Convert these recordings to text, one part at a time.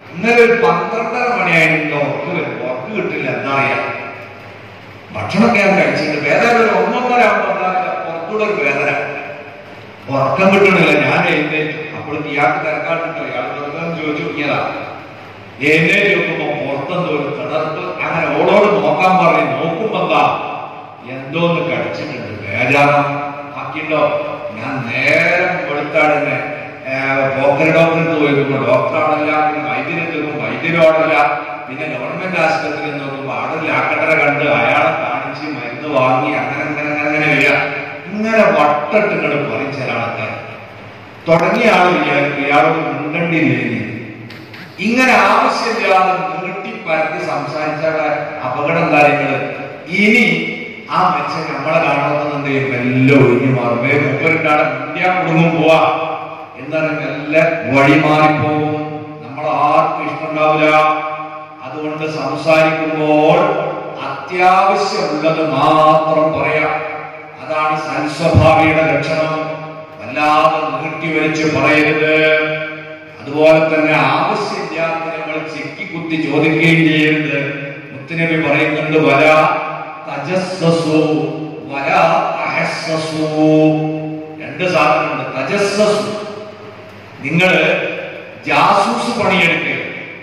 ഇന്നലെ ഒരു പന്ത്രണ്ടര മണിയായിരുന്നു ഉറക്ക് വരും ഉറക്ക് കിട്ടില്ല എന്താ അറിയാം ഭക്ഷണമൊക്കെ ഞാൻ കഴിച്ചിട്ട് വേദന ഒരു ഒന്നൊന്നര ആകുമ്പോൾ പുറത്തൂടെ ഒരു വേദന ഉറക്കം കിട്ടണില്ല ഞാൻ എഴുന്നേറ്റു അപ്പോൾ ഇയാൾക്ക് തിരക്കാട്ടിട്ടോ ഇയാൾ വെറുതെ ചോദിച്ചു നോക്കിയതാ എഴുന്നേറ്റ് നോക്കുമ്പോ പുറത്തെന്തോ ഒരു കിടത്ത് അങ്ങനെ ഓളോട് നോക്കാൻ പറഞ്ഞു നോക്കുമ്പോ എന്താ എന്തോന്ന് കഴിച്ചിട്ടുണ്ട് ബേജാറം ആക്കിണ്ടോ ഞാൻ നേരം വെളുത്താടിനെ പോക്കറി ഡോക്ടറിന് പോയിരുന്നു ഡോക്ടറാണല്ല പിന്നെ വൈദ്യരെത്തുന്നു വൈദ്യരോടല്ല പിന്നെ ഗവൺമെന്റ് ആശുപത്രിയിൽ നോക്കുമ്പോൾ അവിടെ ലാക്കട്ടറെ കണ്ട് അയാളെ കാണിച്ച് മരുന്ന് വാങ്ങി അങ്ങനെ അങ്ങനെ അങ്ങനെ അങ്ങനെ വരിക ഇങ്ങനെ വട്ടിട്ട് ഇങ്ങോട്ട് പറയും ചില ആൾക്കാർ തുടങ്ങിയ ആൾ വിചാരിക്കും ഇയാളോട് മിണ്ടണ്ടില്ലേ ഇങ്ങനെ ആവശ്യമില്ലാതെ നീട്ടി പരത്തി സംസാരിച്ചാൽ അപകടം കാര്യങ്ങൾ ഇനി ആ മനുഷ്യൻ നമ്മളെ കാണുന്നുണ്ട് മെല്ലെ ഒഴിഞ്ഞു മാറും വേ മുപ്പരിട്ടാണ് ഇന്ത്യ കുടുംബം പോവാ എന്താണ് മെല്ലെ വഴി മാറിപ്പോവും നമ്മൾ ആർക്കും ഇഷ്ടമുണ്ടാവില്ല അതുകൊണ്ട് സംസാരിക്കുമ്പോൾ അത്യാവശ്യമുള്ളത് മാത്രം പറയാം അതാണ് സൽസ്വഭാവിയുടെ ലക്ഷണം വല്ലാതെ നീട്ടി വലിച്ച് പറയരുത് അതുപോലെ തന്നെ ആവശ്യമില്ലാത്ത നമ്മൾ ചെക്കി കുത്തി ചോദിക്കുകയും ചെയ്യരുത് മുത്തുനബി പറയുന്നുണ്ട് വല തജസ്സസു വല തഹസ്സസു രണ്ട് സാധനമുണ്ട് തജസ്സസു നിങ്ങൾ ജാസൂസ് പണിയെടുക്കരുത്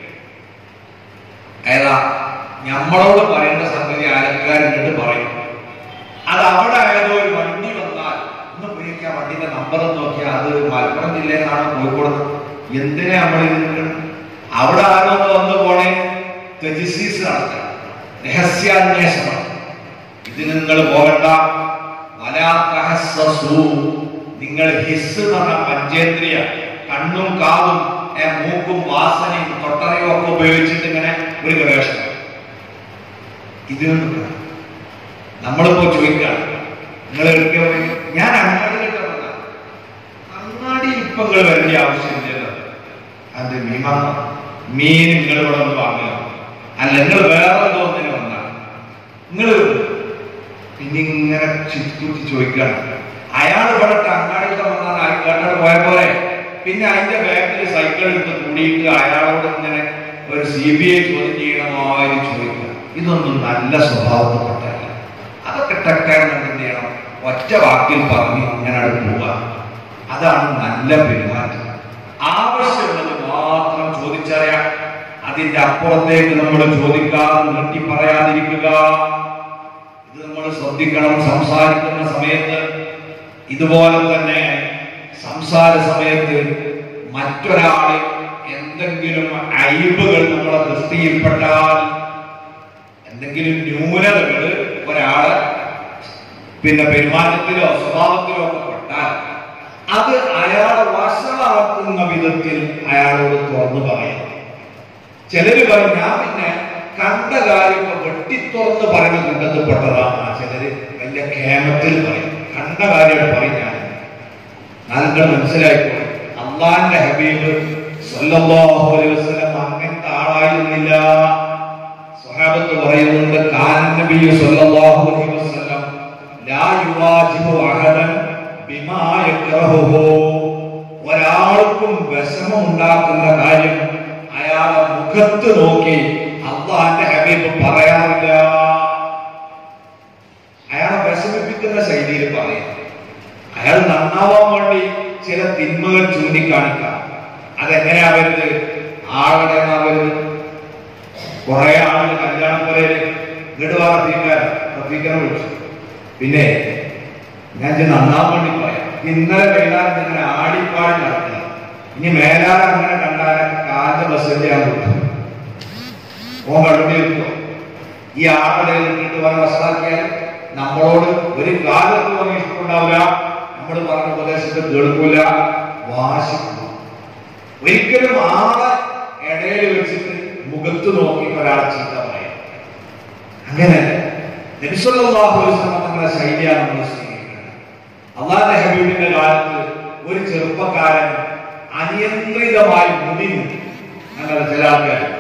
ഏതാ നമ്മളോട് പറയേണ്ട സംഗതി ആലക്കാരിട്ട് പറയും അത് അവിടെ ആയതോ ഒരു വണ്ടി വന്നാൽ ഒന്ന് വിളിക്കാം വണ്ടിന്റെ നമ്പർ നോക്കിയാൽ അത് മലപ്പുറം ജില്ലയിലാണ് കോഴിക്കോട് എന്തിനാ നമ്മൾ ഇതിന് അവിടെ ആരോ ഒന്ന് വന്ന് പോണേ തെജിസീസ് നടത്തണം രഹസ്യാന്വേഷണം ഇതിന് നിങ്ങൾ പോകണ്ട വലാത്തഹസ്സസു നിങ്ങൾ ഹിസ് എന്ന് പറഞ്ഞ പഞ്ചേന്ദ്രിയ കണ്ണും കാതും ഏ, മൂക്കും വാസനയും തൊട്ടറയും ഒക്കെ ഉപയോഗിച്ചിട്ട് ഇങ്ങനെ ഒരു ഗവേഷണം ഇതിനൊന്നും വേണ്ട. നമ്മളിപ്പോ ചോദിക്കുകയാണ് നിങ്ങൾ എടുക്കുക ഞാൻ അങ്ങാടിയിലൊക്കെ വന്നതാ. അങ്ങാടി ഇപ്പൊ നിങ്ങൾ വരേണ്ട ആവശ്യമില്ലല്ലോ അത് മീൻ വാങ്ങാം മീൻ നിങ്ങൾ ഇവിടെ ഒന്ന് വാങ്ങുക അല്ല നിങ്ങൾ വേറെ ഏതോ ഒന്നിന് വന്നാണ് നിങ്ങൾ പിന്നെ ഇങ്ങനെ ചിത്തുത്തി ചോദിക്കുകയാണ് അയാൾ ഇവിടെ അങ്ങാടിയിൽ വന്നാൽ അയാളോട് പോയ പോലെ പിന്നെ അതിന്റെ ബാക്കിൽ സൈക്കിൾ എടുത്ത് കൂടിയിട്ട് അയാളോട് ഇങ്ങനെ ഒരു സി ബി ഐ ചോദ്യം ചെയ്യണമാതിരി ചോദിക്കുക ഇതൊന്നും നല്ല സ്വഭാവത്തിൽപ്പെട്ടല്ല അതൊക്കെ തെറ്റാണ് എന്ത് ചെയ്യണം ഒറ്റ വാക്കിൽ പറഞ്ഞ് അങ്ങനെ അവിടെ പോവുക അതാണ് നല്ല പെരുമാറ്റം ആവശ്യമുള്ളത് മാത്രം ചോദിച്ചറിയാം അതിന്റെ അപ്പുറത്തേക്ക് നമ്മൾ ചോദിക്കാതെ നിർത്തി പറയാതിരിക്കുക ഇത് നമ്മൾ ശ്രദ്ധിക്കണം സംസാരിക്കുന്ന സമയത്ത് ഇതുപോലെ തന്നെ സംസാര സമയത്ത് മറ്റൊരാള് എന്തെങ്കിലും അയബുകൾ നമ്മളെ ദൃഷ്ടിയിൽപ്പെട്ടാൽ എന്തെങ്കിലും ന്യൂനതകൾ ഒരാള് പിന്നെ പെരുമാറ്റത്തിലോ സ്വഭാവത്തിലോ ഒക്കെ പെട്ടാൽ അത് അയാളെ വഷളാക്കുന്ന വിധത്തിൽ അയാളോട് തുറന്നു പറയാം ചിലര് പറയും ഞാൻ പിന്നെ കണ്ട കാര്യമൊക്കെ വെട്ടിത്തുറന്ന് പറയുന്ന കൂട്ടത്തിൽ പെട്ടതാണ് ആ ചിലര് വലിയ ക്ഷേമത്തിൽ പറയും കണ്ട കാര്യം പറയും ഞാൻ നല്ല മനസ്സിലായിക്കോളും അള്ളാന്റെ ഹബീബ് സല്ലല്ലാഹു അലൈഹി വസല്ലം അങ്ങനത്തെ ആളായിരുന്നില്ല സ്വഹാബത്ത് പറയുന്നുണ്ട് കാന നബി സല്ലല്ലാഹു അലൈഹി വസല്ലം ലാ യുവാജിബു അഹദൻ ബിമാ യക്റഹുഹു ഒരാൾക്കും വിഷമം ഉണ്ടാക്കുന്ന കാര്യം അയാളെ മുഖത്ത് നോക്കി അള്ളാന്റെ ഹബീബ് പറയാറില്ല അയാളെ വിഷമിപ്പിക്കുന്ന ശൈലിയിൽ പറയാം അയാൾ നന്നാവാൻ വേണ്ടി ചില തിന്മകൾ ചൂണ്ടിക്കാണിക്കാം അതെങ്ങനെയാ വരുന്നത് ആളുടെ വരുന്നത് കുറെ ആളുകൾ കല്യാണം പോലെ ഇങ്ങോട്ട് വാ റഫീഖാൻ റഫീഖനെ വിളിച്ചു പിന്നെ ഞാൻ ഇത് നന്നാൻ വേണ്ടി പറയാം ഇന്നലെ വൈകുന്നേരം ഇങ്ങനെ ആടിപ്പാടി നടക്കുക ഇനി മേലാൽ അങ്ങനെ കണ്ടാൽ കാലിന്റെ ബസ്സിന്റെ ഞാൻ വിട്ടു ഓൻ വണ്ടി വെക്കുക ഈ ആളുടെ ഇട്ടിട്ട് പറഞ്ഞ വഷളാക്കിയാൽ നമ്മളോട് ഒരു കാലത്ത് പറഞ്ഞ ഇഷ്ടമുണ്ടാവില്ല നമ്മൾ പറഞ്ഞ ഉപദേശത്തെ കേൾക്കൂല വാശിക്കും ഒരിക്കലും ആളെ ഇടയിൽ വെച്ചിട്ട് മുഖത്ത് നോക്കി ഒരാളെ ചീത്ത പറയാം അങ്ങനെ നബിസല്ലാഹു തങ്ങളുടെ ശൈലിയാണ് നമ്മൾ സ്വീകരിക്കുന്നത് അള്ളാഹ് ഹബീബിന്റെ കാലത്ത് ഒരു ചെറുപ്പക്കാരൻ അനിയന്ത്രിതമായി മുടിഞ്ഞു അങ്ങനെ ചില ആൾക്കാർ